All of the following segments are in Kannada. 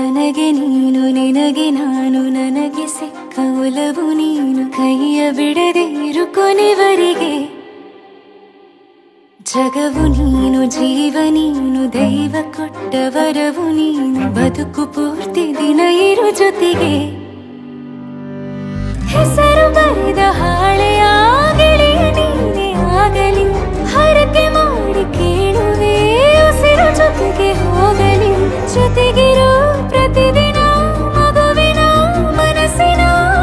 ನನಗೆ ನೀನು ನಿನಗೆ ನಾನು ನನಗೆ ಸಿಕ್ಕ ಒಲವು ನೀನು ಕೈಯ ಬಿಡದೆ ಇರು ಕೊನೆವರೆಗೆ ಜಗವು ನೀನು ಜೀವ ನೀನು ದೈವ ಕೊಟ್ಟ ವರವು ನೀನು ಬದುಕು ಪೂರ್ತಿ ದಿನ ಇರು ಜೊತೆಗೆ ಹೆಸರು ಬರೆದ ಹಾಳೆಯ ಗೆಳೆಯ ನೀನೇ ಆಗಲಿ ಹರಕೆ ಮಾಡಿ ಕೇಳುವೆ ಉಸಿರು ಜೊತೆಗೆ ಹೋಗಲಿ ಜೊತೆಗಿರೋ ಪ್ರತಿದಿನ ಮಗುವಿನ ಮನಸ್ಸಿನ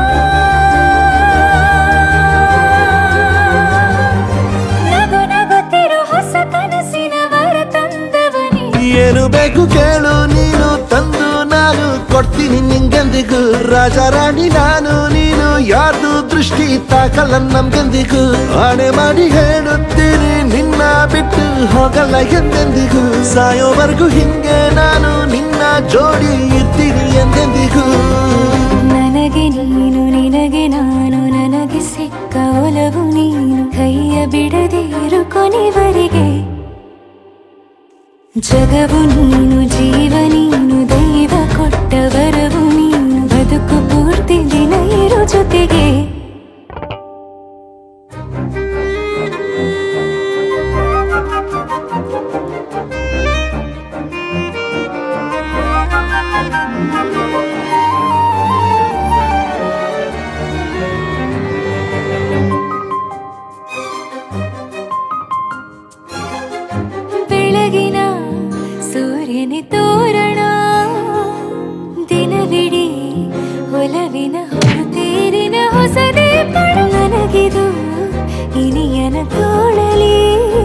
ನಗು ನಗುತ್ತಿರೋ ಹೊಸ ಕನಸಿನ ವರ ತಂದವನೇ ಏನು ಬೇಕು ಕೇಳು ನೀನು ತಂದು ನಾನು ಕೊಡ್ತೀನಿ ನಿಂಗೆಂದಿಗೂ ರಾಜ ರಾಣಿ ನಾನು ನೀನು ಯಾರ್ದು ದೃಷ್ಟಿ ತಾಕಲ್ಲ ನಮ್ಗೆಂದಿಗೂ ಆಣೆ ಮಾಡಿ ಹೇಳುತ್ತೀನಿ ನಿನ್ನ ಬಿಟ್ಟು ಹೋಗಲ್ಲ ಎಂದೆಂದಿಗೂ ಸಾಯೋವರೆಗೂ ಹಿಂಗೆ ನಾನು ನಿನ್ನ ಜೋಡಿ ಇರ್ತೀನಿ ಎಂದೆಂದಿಗೂ ನನಗೆ ನೀನು ನಿನಗೆ ನಾನು ನನಗೆ ಸಿಕ್ಕ ಒಲವು ನೀನು ಕೈಯ ಬಿಡದೆ ಇರು ಕೊನೆವರೆಗೆ ಜಗವು ನೀನು ಜೀವ ನೀನು ದೈವ ಕೊಟ್ಟ ವರವು ನೀನು ಬದುಕು ಪೂರ್ತಿ ದಿನ ಇರು ಜೊತೆಗೆ ಬೆಳಗಿನ ಸೂರ್ಯನ ತೋರಣ ದಿನವಿಡೀ ಒಲವಿನ ಹೊರತೇರಿನ ಹೊಸದೇ ಪಡ ನನಗಿದು ಇನಿಯನ ತೋಳಲಿ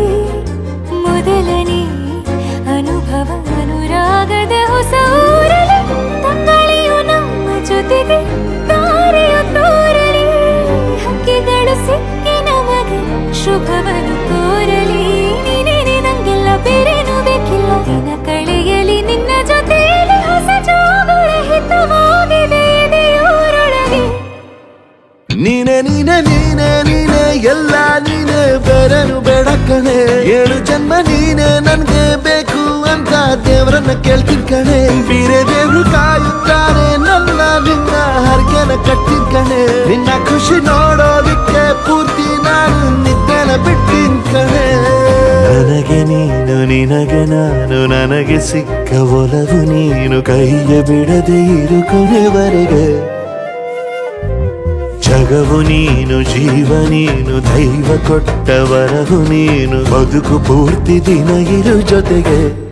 ಮೊದಲನೇ ಅನುಭವ ಅನುರಾಗದ ಹೊಸ ಊರಲಿ ತಂಗಳಿಯು ನಮ್ಮ ಜೊತೆಗೆ ತಾರೆಯು ತೋರಲಿ ಹಕ್ಕಿಗಳು ಸಿಕ್ಕಿ ನಮಗೆ ಶುಭವನ್ನು ಕೋರಲಿ ನೀನೇನೆ ನಂಗೆಲ್ಲ ಬೇರೇನು ಬೇಕಿಲ್ಲ ದಿನ ಕಳೆಯಲಿ ನಿನ್ನ ಜೊತೆಯಲ್ಲಿ ಹೊಸ ಜೋಗುಳ ಹಿತವಾಗಿದೆ ಎದೆಯೂರೊಳಗೆ ನೀನೆ ನೀನೆ ನೀನೆ ನೀನೆ ಎಲ್ಲ ನೀನೆ ಬೇರೆನು ಬೇಡ ಕಣೆ ಏಳು ಜನ್ಮ ನೀನೆ ನನ್ಗೆ ಬೇಕು ಅಂತ ದೇವರನ್ನ ಕೇಳ್ತೀನಿ ಕಣೆ ಬೇರೆ ದೇವ್ರು ಕಾಯುತ್ತಾರೆ ನನ್ನ ನಿನ್ನ ಹರ್ಗೆನ ಕಟ್ಟಿನ ಕಣೆ ನಿನ್ನ ಖುಷಿ ನೋಡೋದಿಕ್ಕೆ ಪೂರ್ತಿ ನಾನು ನಿದ್ದೆನ ಬಿಟ್ಟಿನ್ ಕಣೆ ನನಗೆ ನೀನು ನಿನಗೆ ನಾನು ನನಗೆ ಸಿಕ್ಕ ಒಲವು ನೀನು ಕೈಯ ಬಿಡದೆ ಇರು ಕೊನೆವರೆಗೆ ಜಗವು ನೀನು ಜೀವ ನೀನು ದೈವ ಕೊಟ್ಟ ವರವು ನೀನು ಬದುಕು ಪೂರ್ತಿ ದಿನ ಇರು ಜೊತೆಗೆ